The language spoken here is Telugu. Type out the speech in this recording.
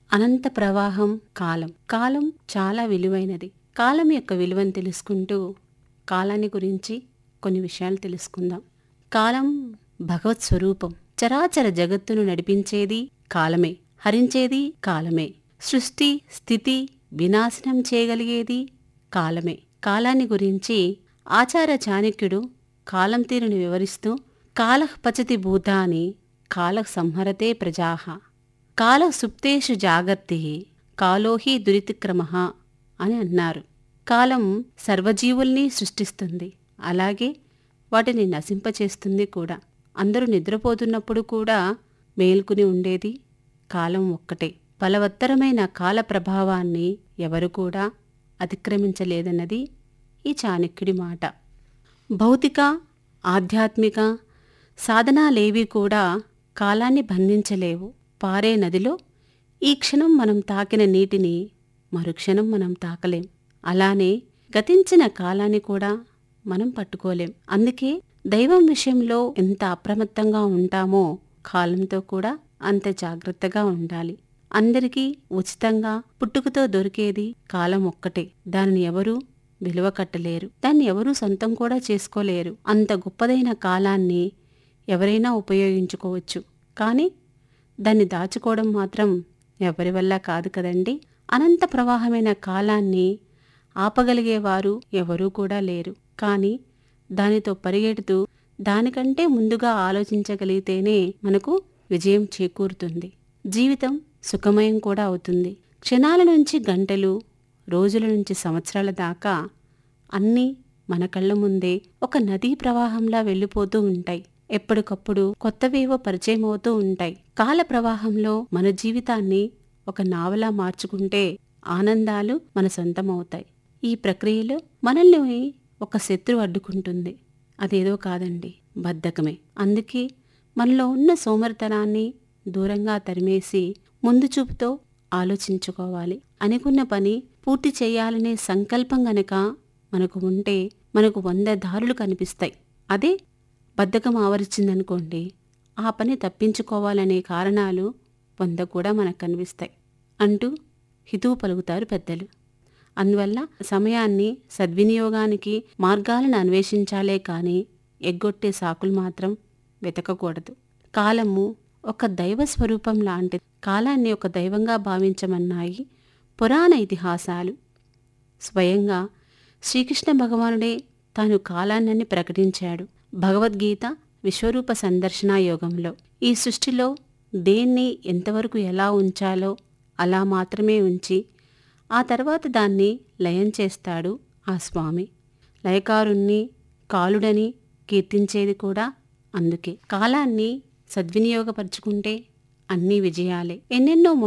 అనంత ప్రవాహం కాలం కాలం చాలా విలువైనది కాలం యొక్క విలువను తెలుసుకుంటూ కాలాన్ని గురించి కొన్ని విషయాలు తెలుసుకుందాం కాలం భగవత్ స్వరూపం చరాచర జగత్తును నడిపించేది కాలమే హరించేది కాలమే సృష్టి స్థితి వినాశనం చేయగలిగేది కాలమే కాలాన్ని గురించి ఆచార చాణక్యుడు కాలం తీరును వివరిస్తూ కాలః పచతి భూతాని కాలః సంహరతే ప్రజాః కాల సుప్తేషు జాగర్తి కాలో హి దురితిక్రమ అని అన్నారు కాలం సర్వజీవుల్ని సృష్టిస్తుంది అలాగే వాటిని నశింపచేస్తుంది కూడా అందరూ నిద్రపోతున్నప్పుడు కూడా మేల్కుని ఉండేది కాలం ఒక్కటే బలవత్తరమైన కాల ప్రభావాన్ని ఎవరు కూడా అతిక్రమించలేదన్నది ఈ చాణక్యుడి మాట భౌతిక ఆధ్యాత్మిక సాధనాలేవి కూడా కాలాన్ని బంధించలేవు పారే నదిలో ఈ క్షణం మనం తాకిన నీటిని మరుక్షణం మనం తాకలేం అలానే గతించిన కాలాన్ని కూడా మనం పట్టుకోలేం అందుకే దైవం విషయంలో ఎంత అప్రమత్తంగా ఉంటామో కాలంతో కూడా అంత జాగ్రత్తగా ఉండాలి అందరికీ ఉచితంగా పుట్టుకతో దొరికేది కాలం ఒక్కటే దానిని ఎవరూ విలువ కట్టలేరు దాన్ని ఎవరూ సొంతం కూడా చేసుకోలేరు అంత గొప్పదైన కాలాన్ని ఎవరైనా ఉపయోగించుకోవచ్చు కానీ దాన్ని దాచుకోవడం మాత్రం ఎవరి వల్ల కాదు కదండి అనంత ప్రవాహమైన కాలాన్ని ఆపగలిగేవారు ఎవరూ కూడా లేరు కానీ దానితో పరిగెడుతూ దానికంటే ముందుగా ఆలోచించగలిగితేనే మనకు విజయం చేకూరుతుంది జీవితం సుఖమయం కూడా అవుతుంది క్షణాల నుంచి గంటలు రోజుల నుంచి సంవత్సరాల దాకా అన్నీ మన కళ్ళ ముందే ఒక నదీ ప్రవాహంలా వెళ్ళిపోతూ ఉంటాయి ఎప్పటికప్పుడు కొత్తవేవో పరిచయం అవుతూ ఉంటాయి కాల ప్రవాహంలో మన జీవితాన్ని ఒక నావలా మార్చుకుంటే ఆనందాలు మన సొంతమవుతాయి ఈ ప్రక్రియలో మనల్ని ఒక శత్రువు అడ్డుకుంటుంది అదేదో కాదండి బద్ధకమే అందుకే మనలో ఉన్న సోమరితనాన్ని దూరంగా తరిమేసి ముందు చూపుతో ఆలోచించుకోవాలి అనుకున్న పని పూర్తి చేయాలనే సంకల్పం గనక మనకు ఉంటే మనకు వంద దారులు కనిపిస్తాయి అదే బద్ధకం ఆవరించిందనుకోండి ఆ పని తప్పించుకోవాలనే కారణాలు వంద కూడా మనకు కనిపిస్తాయి అంటూ హితువు పలుకుతారు పెద్దలు అందువల్ల సమయాన్ని సద్వినియోగానికి మార్గాలను అన్వేషించాలే కానీ ఎగ్గొట్టే సాకులు మాత్రం వెతకకూడదు కాలము ఒక దైవ స్వరూపం లాంటి కాలాన్ని ఒక దైవంగా భావించమన్నాయి పురాణ ఇతిహాసాలు స్వయంగా శ్రీకృష్ణ భగవానుడే తాను కాలాన్నని ప్రకటించాడు భగవద్గీత విశ్వరూప సందర్శన యోగంలో ఈ సృష్టిలో దేన్ని ఎంతవరకు ఎలా ఉంచాలో అలా మాత్రమే ఉంచి ఆ తర్వాత దాన్ని లయం చేస్తాడు ఆ స్వామి లయకారుణ్ణి కాలుడని కీర్తించేది కూడా అందుకే కాలాన్ని సద్వినియోగపరుచుకుంటే అన్నీ విజయాలే ఎన్నెన్నో